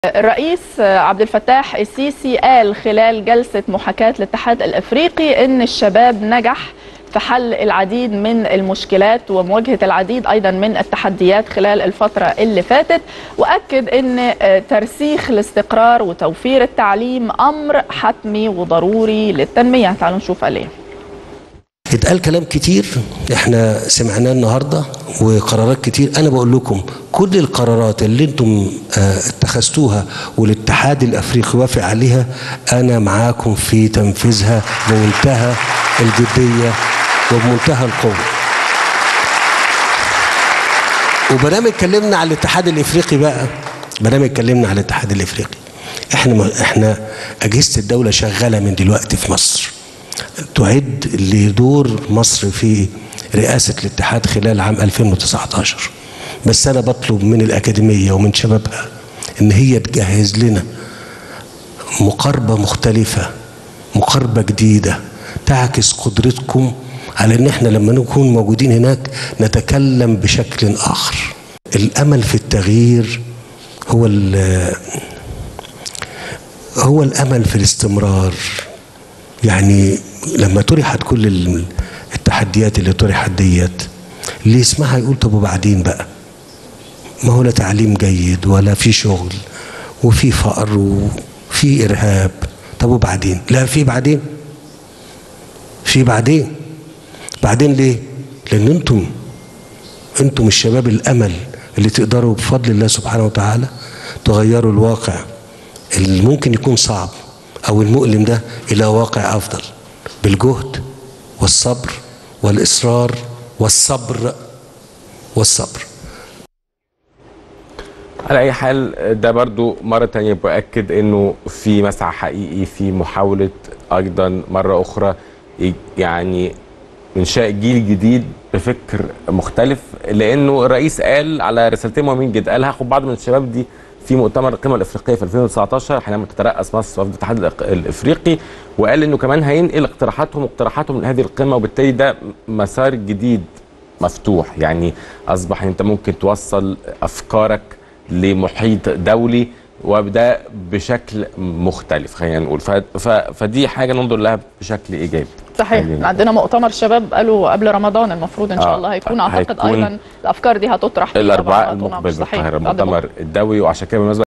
الرئيس عبد الفتاح السيسي قال خلال جلسة محاكاة الاتحاد الافريقي ان الشباب نجح في حل العديد من المشكلات ومواجهة العديد ايضا من التحديات خلال الفترة اللي فاتت واكد ان ترسيخ الاستقرار وتوفير التعليم امر حتمي وضروري للتنمية تعالوا نشوف قال ايه اتقال كلام كتير احنا سمعناه النهارده وقرارات كتير انا بقول لكم كل القرارات اللي انتم اه اتخذتوها والاتحاد الافريقي وافق عليها انا معاكم في تنفيذها بمنتهى الجديه وبمنتهى القوه وبرنامج اتكلمنا على الاتحاد الافريقي بقى برنامج اتكلمنا على الاتحاد الافريقي احنا احنا اجهزه الدوله شغاله من دلوقتي في مصر تعد لدور مصر في رئاسة الاتحاد خلال عام 2019 بس أنا بطلب من الأكاديمية ومن شبابها إن هي تجهز لنا مقاربة مختلفة مقاربة جديدة تعكس قدرتكم على إن إحنا لما نكون موجودين هناك نتكلم بشكل آخر الأمل في التغيير هو هو الأمل في الاستمرار يعني لما طرحت كل التحديات اللي طرحت ديت اللي يسمعها يقول طب وبعدين بقى ما هو لا تعليم جيد ولا في شغل وفي فقر وفي ارهاب طب وبعدين لا في بعدين في بعدين بعدين ليه لان انتم انتم الشباب الامل اللي تقدروا بفضل الله سبحانه وتعالى تغيروا الواقع اللي ممكن يكون صعب او المؤلم ده الى واقع افضل بالجهد والصبر والاصرار والصبر والصبر على اي حال ده برضو مره تانية باكد انه في مسعى حقيقي في محاوله ايضا مره اخرى يعني انشاء جيل جديد بفكر مختلف لانه الرئيس قال على رسالتين مهمين جدا قال هاخد بعض من الشباب دي في مؤتمر القمه الافريقيه في 2019 حينما تترأس مصر وفد الاتحاد الافريقي وقال انه كمان هينقل اقتراحاتهم واقتراحاتهم من هذه القمه وبالتالي ده مسار جديد مفتوح يعني اصبح انت ممكن توصل افكارك لمحيط دولي وده بشكل مختلف خلينا نقول فدي حاجه ننظر لها بشكل ايجابي صحيح عندنا مؤتمر شباب قالوا قبل رمضان المفروض ان شاء الله هيكون اعتقد ايضا الافكار دي هتطرح الاربعاء المقبل بالقاهره المؤتمر الدولي وعشان كده بالمناسبه